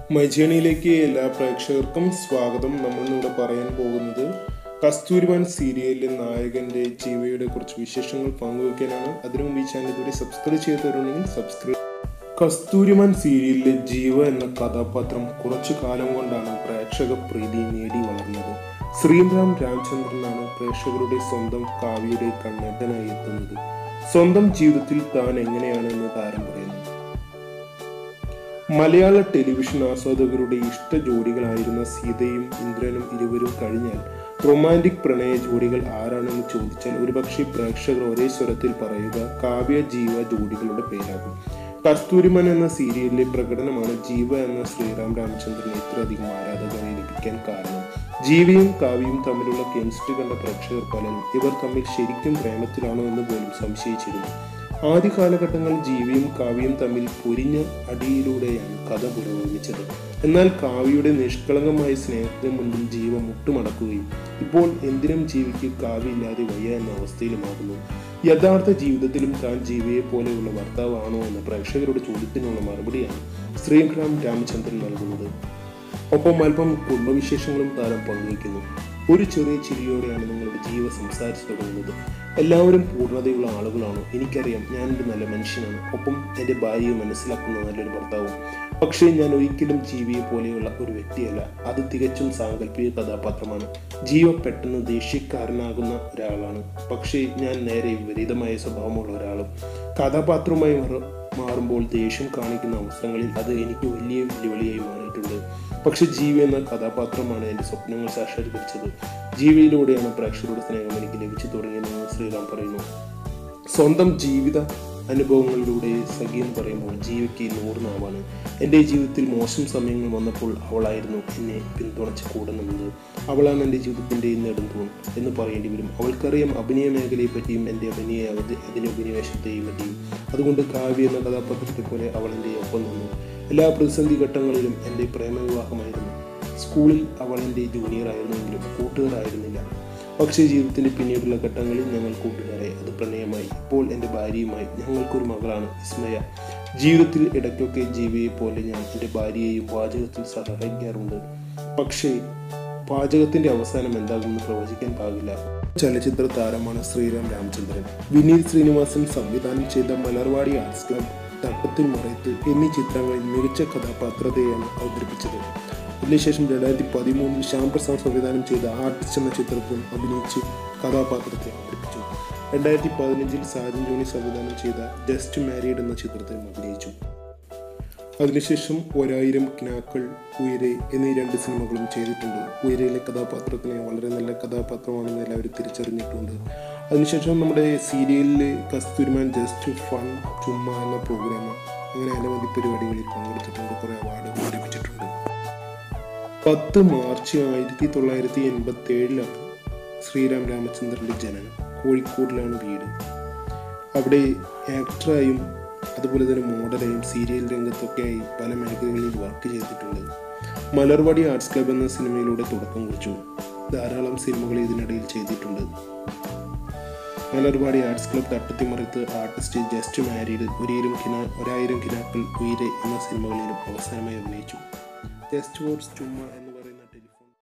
മൈജേണിയിലേക്ക് എല്ലാ പ്രേക്ഷകർക്കും സ്വാഗതം നമ്മൾ ഇന്നിവിടെ പറയാൻ പോകുന്നത് കസ്തൂരിമാൻ സീരിയലിലെ നായകന്റെ ജീവയുടെ കുറച്ച് വിശേഷങ്ങൾ പങ്കുവയ്ക്കാനാണ് അതിനു മുമ്പ് ഈ ചാനൽ ഇതുവരെ സബ്സ്ക്രൈബ് ചെയ്തിട്ടുണ്ടെങ്കിൽ സബ്സ്ക്രൈബ് കസ്തൂരിമാൻ സീരിയലിലെ ജീവ എന്ന കഥാപാത്രം കുറച്ചു കാലം കൊണ്ടാണ് പ്രേക്ഷക പ്രീതി നേടി വളർന്നത് ശ്രീറാം രാമചന്ദ്രനാണ് പ്രേക്ഷകരുടെ സ്വന്തം കാവ്യയുടെ കണ്ണേറ്റനായി എത്തുന്നത് സ്വന്തം ജീവിതത്തിൽ താൻ എങ്ങനെയാണ് എന്ന് താരം പറയുന്നു മലയാള ടെലിവിഷൻ ആസ്വാദകരുടെ ഇഷ്ട ജോഡികളായിരുന്ന സീതയും ഇന്ദ്രനും ഇരുവരും കഴിഞ്ഞാൽ റൊമാൻറ്റിക് പ്രണയ ജോഡികൾ ആരാണെന്ന് ചോദിച്ചാൽ ഒരുപക്ഷെ പ്രേക്ഷകർ ഒരേ സ്വരത്തിൽ പറയുക കാവ്യ ജീവ ജോഡികളുടെ പേരാകും കസ്തൂരിമൻ എന്ന സീരിയലിലെ പ്രകടനമാണ് ജീവ എന്ന ശ്രീറാം രാമചന്ദ്രന് ഇത്രയധികം ആരാധകരെ ലഭിക്കാൻ കാരണം ജീവയും കാവ്യയും തമ്മിലുള്ള കെമിസ്ട്രി കണ്ട പ്രേക്ഷകർ പലരും ഇവർ തമ്മിൽ ശരിക്കും പ്രേമത്തിലാണോ എന്ന് പോലും സംശയിച്ചിരുന്നു ആദ്യ കാലഘട്ടങ്ങളിൽ ജീവിയും കാവ്യയും തമ്മിൽ പൊരിഞ്ഞ അടിയിലൂടെയാണ് കഥ പുരോഗമിച്ചത് എന്നാൽ കാവ്യയുടെ നിഷ്കളങ്കമായ സ്നേഹത്തിന് മുൻപിൽ ജീവ മുട്ടുമടക്കുകയും ഇപ്പോൾ എന്തിനും ജീവിക്ക് കാവ്യയില്ലാതെ വയ്യ എന്ന അവസ്ഥയിലുമാകുന്നു യഥാർത്ഥ ജീവിതത്തിലും താൻ ജീവിയെ പോലെയുള്ള ഭർത്താവാണോ എന്ന പ്രേക്ഷകരുടെ ചോദ്യത്തിനുള്ള മറുപടിയാണ് ശ്രീറാം രാമചന്ദ്രൻ നൽകുന്നത് ഒപ്പം അല്പം കുടുംബവിശേഷങ്ങളും താരം പങ്കുവയ്ക്കുന്നു ഒരു ചെറിയ ചിരിയോടെയാണ് നിങ്ങളുടെ ജീവ സംസാരിച്ചു തുടങ്ങുന്നത് എല്ലാവരും പൂർണ്ണതയുള്ള ആളുകളാണോ എനിക്കറിയാം ഞാനൊരു നല്ല മനുഷ്യനാണ് ഒപ്പം എൻ്റെ ഭാര്യയെ മനസ്സിലാക്കുന്ന നല്ലൊരു ഭർത്താവും പക്ഷേ ഞാൻ ഒരിക്കലും ജീവിയെ പോലെയുള്ള ഒരു വ്യക്തിയല്ല അത് തികച്ചും സാങ്കല്പിക കഥാപാത്രമാണ് ജീവ പെട്ടെന്ന് ദേഷ്യക്കാരനാകുന്ന ഒരാളാണ് പക്ഷേ ഞാൻ നേരെ വിപരീതമായ സ്വഭാവമുള്ള ഒരാളും കഥാപാത്രവുമായി മാറ- മാറുമ്പോൾ ദേഷ്യം കാണിക്കുന്ന അവസരങ്ങളിൽ അത് എനിക്ക് വലിയ വെല്ലുവിളിയായി മാറിയിട്ടുണ്ട് പക്ഷെ ജീവി എന്ന കഥാപാത്രമാണ് എൻ്റെ സ്വപ്നങ്ങൾ സാക്ഷാത്കരിച്ചത് ജീവിയിലൂടെയാണ് പ്രേക്ഷകരുടെ സ്നേഹം എനിക്ക് ലഭിച്ചു തുടങ്ങിയതെന്ന് ശ്രീറാം പറയുന്നു സ്വന്തം ജീവിത അനുഭവങ്ങളിലൂടെ സഖി എന്ന് പറയുമ്പോൾ ജീവിക്ക് നൂറ് നാവാണ് എൻ്റെ ജീവിതത്തിൽ മോശം സമയങ്ങൾ വന്നപ്പോൾ അവളായിരുന്നു എന്നെ പിന്തുണച്ച് കൂടെ നിന്നത് അവളാണ് എൻ്റെ ജീവിതത്തിൻ്റെ നെടുന്തൂൺ എന്ന് പറയേണ്ടി വരും അവൾക്കറിയാം അഭിനയ മേഖലയെ പറ്റിയും എൻ്റെ അഭിനയ അവധി അതിൻ്റെ അഭിനിവേശത്തെയും പറ്റിയും അതുകൊണ്ട് കാവ്യ എന്ന കഥാപാത്രത്തെ പോലെ അവൾ എൻ്റെ ഒപ്പം നിന്നു എല്ലാ പ്രതിസന്ധി ഘട്ടങ്ങളിലും എൻ്റെ പ്രേമവിവാഹമായിരുന്നു സ്കൂളിൽ അവൾ എൻ്റെ ജൂനിയർ ആയിരുന്നെങ്കിലും കൂട്ടുകാരായിരുന്നില്ല പക്ഷേ ജീവിതത്തിന്റെ പിന്നീടുള്ള ഘട്ടങ്ങളിൽ ഞങ്ങൾ കൂട്ടുകാരെ അത് പ്രണയമായി ഇപ്പോൾ എൻ്റെ ഭാര്യയുമായി ഞങ്ങൾക്കൊരു മകളാണ് വിസ്മയ ജീവിതത്തിൽ ഇടയ്ക്കൊക്കെ ജീവിയെ പോലെ ഞാൻ എൻ്റെ ഭാര്യയെയും പാചകത്തിൽ സഹായിക്കാറുണ്ട് പക്ഷേ പാചകത്തിന്റെ അവസാനം എന്താകുമെന്ന് പ്രവചിക്കാൻ പാകില്ല ചലച്ചിത്ര താരമാണ് ശ്രീറാം രാമചന്ദ്രൻ വിനീത് ശ്രീനിവാസൻ സംവിധാനം ചെയ്ത മലർവാടി ആർട്സ് ക്ലബ് തട്ടത്തിൽ മറയത്ത് എന്നീ ചിത്രങ്ങളിൽ മികച്ച കഥാപാത്രതയാണ് അവതരിപ്പിച്ചത് അതിനുശേഷം രണ്ടായിരത്തി പതിമൂന്നിൽ ശ്യാം പ്രസാദ് സംവിധാനം ചെയ്ത ആർട്ടിസ്റ്റ് എന്ന ചിത്രത്തിൽ അഭിനയിച്ച് കഥാപാത്രത്തെ അവതരിപ്പിച്ചു രണ്ടായിരത്തി പതിനഞ്ചിൽ സാജൻ ജോണി സംവിധാനം ചെയ്ത ജസ്റ്റ് മാരീഡ് എന്ന ചിത്രത്തിലും അഭിനയിച്ചു അതിനുശേഷം ഒരായിരം കിനാക്കൾ ഉയരെ എന്നീ രണ്ട് സിനിമകളും ചെയ്തിട്ടുണ്ട് ഉയരയിലെ കഥാപാത്രത്തിനെ വളരെ നല്ല കഥാപാത്രമാണെന്ന് എല്ലാവരും തിരിച്ചറിഞ്ഞിട്ടുണ്ട് അതിനുശേഷം നമ്മുടെ സീരിയലിൽ കസ്തൂരിമാൻ ജസ്റ്റ് ഫൺ ചുമ്മ എന്ന പ്രോഗ്രാം അങ്ങനെ അനവധി പരിപാടികളിൽ പങ്കെടുത്തിട്ടുണ്ട് കുറേ അവാർഡുകൾ ലഭിച്ചിട്ടുണ്ട് പത്ത് മാർച്ച് ആയിരത്തി തൊള്ളായിരത്തി എൺപത്തി ഏഴിലാണ് ശ്രീറാം രാമചന്ദ്രൻ്റെ ജനനം കോഴിക്കോടിലാണ് വീട് അവിടെ ആക്ടറായും അതുപോലെ തന്നെ മോഡലായും സീരിയൽ രംഗത്തൊക്കെയായി പല മേഖലകളിൽ വർക്ക് ചെയ്തിട്ടുണ്ട് മലർവാടി ആർട്സ് ക്ലബ് എന്ന സിനിമയിലൂടെ തുടക്കം കുറിച്ചു ധാരാളം സിനിമകൾ ഇതിനിടയിൽ ചെയ്തിട്ടുണ്ട് മലർവാടി ആർട്സ് ക്ലബ് തട്ടത്തിമറിത്ത് ആർട്ടിസ്റ്റ് ജസ്റ്റ് മാരീഡ് ഒരിയിരം കിന ഒരായിരം കിനാക്കൾ ഉയരെ എന്ന സിനിമകളിലും അവസാനമായി അഭിനയിച്ചു ജസ്റ്റ് ഫോർ ചുമ്മ എന്ന